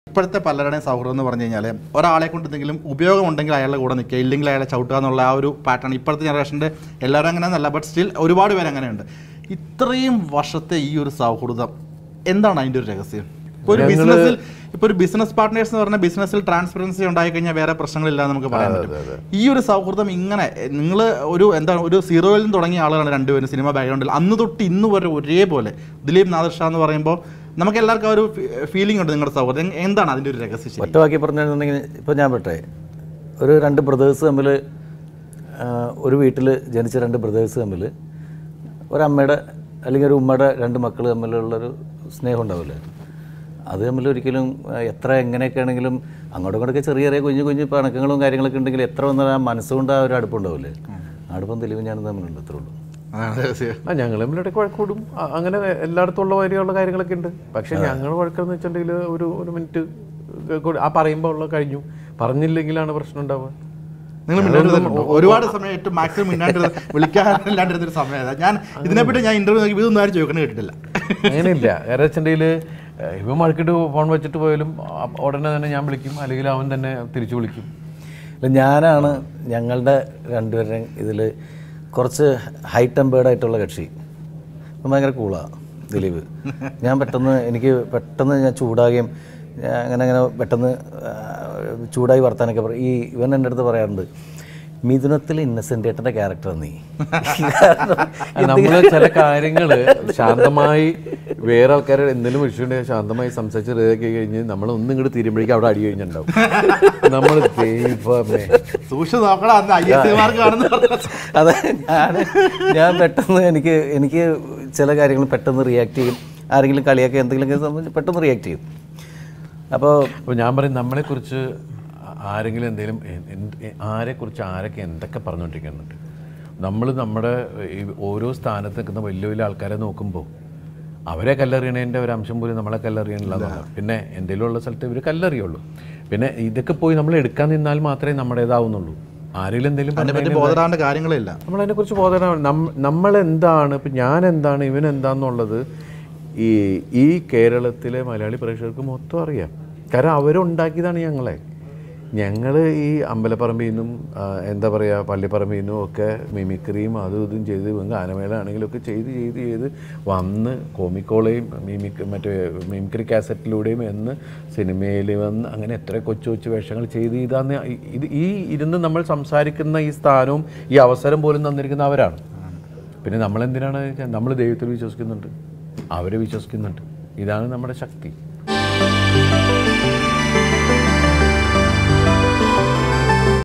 ഇപ്പോഴത്തെ പലരുടെയും സൗഹൃദം എന്ന് പറഞ്ഞു കഴിഞ്ഞാൽ ഒരാളെ കൊണ്ട് എന്തെങ്കിലും ഉപയോഗം ഉണ്ടെങ്കിൽ അയാളുടെ കൂടെ നിൽക്കുക ഇല്ലെങ്കിൽ അയാളെ ചവിട്ടുക എന്നുള്ള ആ ഒരു പാറ്റേൺ ഇപ്പോഴത്തെ ജനറേഷൻ്റെ എല്ലാവരും അങ്ങനെ എന്നല്ല ബട്ട് സ്റ്റിൽ ഒരുപാട് പേര് അങ്ങനെയുണ്ട് ഇത്രയും വർഷത്തെ ഈ ഒരു സൗഹൃദം എന്താണ് അതിൻ്റെ ഒരു രഹസ്യം ഇപ്പോൾ ഒരു ബിസിനസ്സിൽ ഇപ്പോൾ ഒരു ബിസിനസ് പാർട്ട്നേഴ്സ് എന്ന് പറഞ്ഞാൽ ബിസിനസ്സിൽ ട്രാൻസ്പെറൻസി ഉണ്ടായി കഴിഞ്ഞാൽ വേറെ പ്രശ്നങ്ങളില്ല എന്ന് നമുക്ക് പറയാൻ പറ്റും ഈ ഒരു സൗഹൃദം ഇങ്ങനെ നിങ്ങൾ ഒരു എന്താണ് ഒരു സീറോയിൽ നിന്ന് തുടങ്ങിയ ആളുകളാണ് രണ്ടുപേരും സിനിമ ബാക്ക്ഗ്രൗണ്ടിൽ അന്ന് തൊട്ട് ഇന്ന് വരെ ഒരേപോലെ ദിലീപ് നാദർ ഷാ എന്ന് പറയുമ്പോൾ നമുക്ക് എല്ലാവർക്കും ആ ഒരു ഫീലിംഗ് ഉണ്ട് നിങ്ങളുടെ സൗഹൃദം എ- എന്താണ് അതിൻ്റെ ഒരു രഹസ്യം ശരി ഒറ്റ വാക്കി പറഞ്ഞിട്ടുണ്ടെങ്കിൽ ഇപ്പോൾ ഞാൻ പെട്ടെ ഒരു രണ്ട് ബ്രദേഴ്സ് തമ്മിൽ ഒരു വീട്ടിൽ ജനിച്ച രണ്ട് ബ്രദേഴ്സ് തമ്മിൽ ഒരമ്മയുടെ അല്ലെങ്കിൽ ഒരു ഉമ്മയുടെ രണ്ട് മക്കൾ തമ്മിലുള്ളൊരു സ്നേഹം ഉണ്ടാവില്ലേ അത് തമ്മിൽ ഒരിക്കലും ആ, എത്ര എങ്ങനെയൊക്കെ ആണെങ്കിലും അങ്ങോട്ടും ഇങ്ങോട്ടൊക്കെ ചെറിയ ചെറിയ കുഞ്ഞു കുഞ്ഞു പണക്കങ്ങളും കാര്യങ്ങളൊക്കെ ഉണ്ടെങ്കിൽ എത്ര വന്നാൽ ആ മനസ്സുകൊണ്ട് ആ ഒരു അടുപ്പുണ്ടാവില്ലേ ആ അടുപ്പം തെളിവ് ഞാനും തമ്മിലുണ്ട് അത്രേ ഉള്ളൂ അതാണ് രഹസ്യം ആ ഞങ്ങൾ തമ്മിലിടയ്ക്ക് വഴക്കൂടും ആ, അങ്ങനെ എല്ലായിടത്തും ഉള്ള വരെയുള്ള കാര്യങ്ങളൊക്കെ ഉണ്ട് പക്ഷെ ഞങ്ങൾ വഴക്കെന്ന് വെച്ചിട്ടുണ്ടെങ്കിൽ ഒരു ഒരു മിനിറ്റ് കൂടി- ആ പറയുമ്പോൾ ഉള്ള കഴിഞ്ഞു പറഞ്ഞില്ലെങ്കിലാണ് പ്രശ്നം ഉണ്ടാവുക നിങ്ങൾ മിണ്ടാണ്ടിരുന്നുണ്ടോ ഒരുപാട് സമയം ഏറ്റവും മാക്സിമം മിണ്ടാണ്ടിരുന്ന വിളിക്കാനില്ലാണ്ടിരുന്നൊരു സമയമാണ് ഞാൻ ഇതിനെപ്പറ്റി ഞാൻ ഇന്റർവ്യൂ നോക്കി ഇതൊന്നും ആരും ചോദിക്കണ കേട്ടിട്ടില്ല അങ്ങനെയില്ല കാരണം വെച്ചിട്ടുണ്ടെങ്കിൽ ഇവൻ മഴക്കിട്ട് ഫോൺ വെച്ചിട്ട് പോയാലും ആ, ഉടനെ തന്നെ ഞാൻ വിളിക്കും അല്ലെങ്കിൽ അവൻ തന്നെ തിരിച്ചു വിളിക്കും അല്ല ഞാനാണ് ഞങ്ങളുടെ രണ്ടുപേരുടെയും ഇതിൽ കുറച്ച് ഹൈ ടെമ്പേർഡ് ആയിട്ടുള്ള കക്ഷി അപ്പം ഭയങ്കര കൂളാണ് ദിലീപ് ഞാൻ പെട്ടെന്ന് എനിക്ക് പെട്ടെന്ന് ഞാൻ ചൂടാകുകയും ഞാൻ അങ്ങനെ അങ്ങനെ പെട്ടെന്ന് ആ, ചൂടായി വർത്താനൊക്കെ പറയും ഈ ഇവൻ എൻ്റെ അടുത്ത് പറയാറുണ്ട് മിഥുനത്തിൽ ഇന്നസെൻ്റ് ഏട്ടൻ്റെ ക്യാരക്ടർ നീ നമ്മൾ ചില കാര്യങ്ങൾ ശാന്തമായി വേറെ ആൾക്കാർ എന്തെങ്കിലും വിഷയമുണ്ടെങ്കിൽ ശാന്തമായി സംസാരിച്ച് റെഡിയാക്കി കഴിഞ്ഞ് നമ്മൾ ഒന്നും ഇങ്ങോട്ട് തീരുമ്പോഴേക്കും അവിടെ അടി കഴിഞ്ഞിട്ടുണ്ടാവും നമ്മൾ ദൈവമേ സൂക്ഷിച്ച് നോക്കണം അന്ന് ഐ എസ് മാർക്ക് കാണുന്ന അതെ ഞാൻ ഞാൻ പെട്ടെന്ന് എനിക്ക് എനിക്ക് ചില കാര്യങ്ങൾ പെട്ടെന്ന് റിയാക്ട് ചെയ്യും ആരെങ്കിലും കളിയാക്കി എന്തെങ്കിലുമൊക്കെ സംബന്ധിച്ച് പെട്ടെന്ന് റിയാക്ട് ചെയ്യും അപ്പോൾ അപ്പോൾ ഞാൻ പറയും നമ്മളെക്കുറിച്ച് ആരെങ്കിലും എന്തെങ്കിലും എ- എന്ത് എ- ആരെക്കുറിച്ച് ആരൊക്കെ എന്തൊക്കെ പറഞ്ഞുകൊണ്ടിരിക്കുന്നുണ്ട് നമ്മൾ നമ്മുടെ ഈ ഓരോ സ്ഥാനത്ത് നിൽക്കുന്ന വലിയ വലിയ ആൾക്കാരെ നോക്കുമ്പോൾ അവരെ കല്ലെറിയണതിൻ്റെ ഒരു അംശം പോലും നമ്മളെ കല്ലെറിയണില്ലെന്നാണ് പിന്നെ എന്തെങ്കിലും ഉള്ള സ്ഥലത്ത് ഇവർ കല്ലെറിയുള്ളൂ പിന്നെ ഇതൊക്കെ പോയി നമ്മൾ എടുക്കാൻ നിന്നാൽ മാത്രമേ നമ്മുടേതാവുന്നുള്ളൂ ആരെങ്കിലും എന്തെങ്കിലും അതിനെ പറ്റി പറഞ്ഞാൽ ബോധറാവേണ്ട കാര്യങ്ങളില്ല നമ്മളതിനെക്കുറിച്ച് ബോധനം നമ്മൾ എന്താണ് ഇപ്പം ഞാൻ എന്താണ് ഇവൻ എന്താണെന്നുള്ളത് ഈ ഈ കേരളത്തിലെ മലയാളി പ്രേക്ഷകർക്ക് മൊത്തം അറിയാം കാരണം അവരുണ്ടാക്കിയതാണ് ഞങ്ങളെ ഞങ്ങൾ ഈ അമ്പലപ്പറമ്പിൽ നിന്നും ആ, എന്താ പറയുക പള്ളിപ്പറമ്പിൽ നിന്നും ഒക്കെ മിമിക്രിയും അതും ഇതും ചെയ്ത് ഇവங்க ഗാനമേള ആണെങ്കിലും ഒക്കെ ചെയ്ത് ചെയ്ത് ചെയ്ത് വന്ന് കോമിക്കോളയും മിമിക് മറ്റേ മിമിക്രി കാസറ്റിലൂടെയും എന്ന് സിനിമയിൽ വന്ന് അങ്ങനെ എത്ര കൊച്ചു കൊച്ചു വേഷങ്ങൾ ചെയ്ത് ചെയ്താന്ന് ഈ- ഇത് ഈ ഇരുന്ന് നമ്മൾ സംസാരിക്കുന്ന ഈ സ്ഥാനവും ഈ അവസരം പോലും തന്നിരിക്കുന്ന അവരാണ് പിന്നെ നമ്മളെന്തിനാണ് നമ്മൾ ദൈവത്തിൽ വിശ്വസിക്കുന്നുണ്ട് അവരെ വിശ്വസിക്കുന്നുണ്ട് ഇതാണ് നമ്മുടെ ശക്തി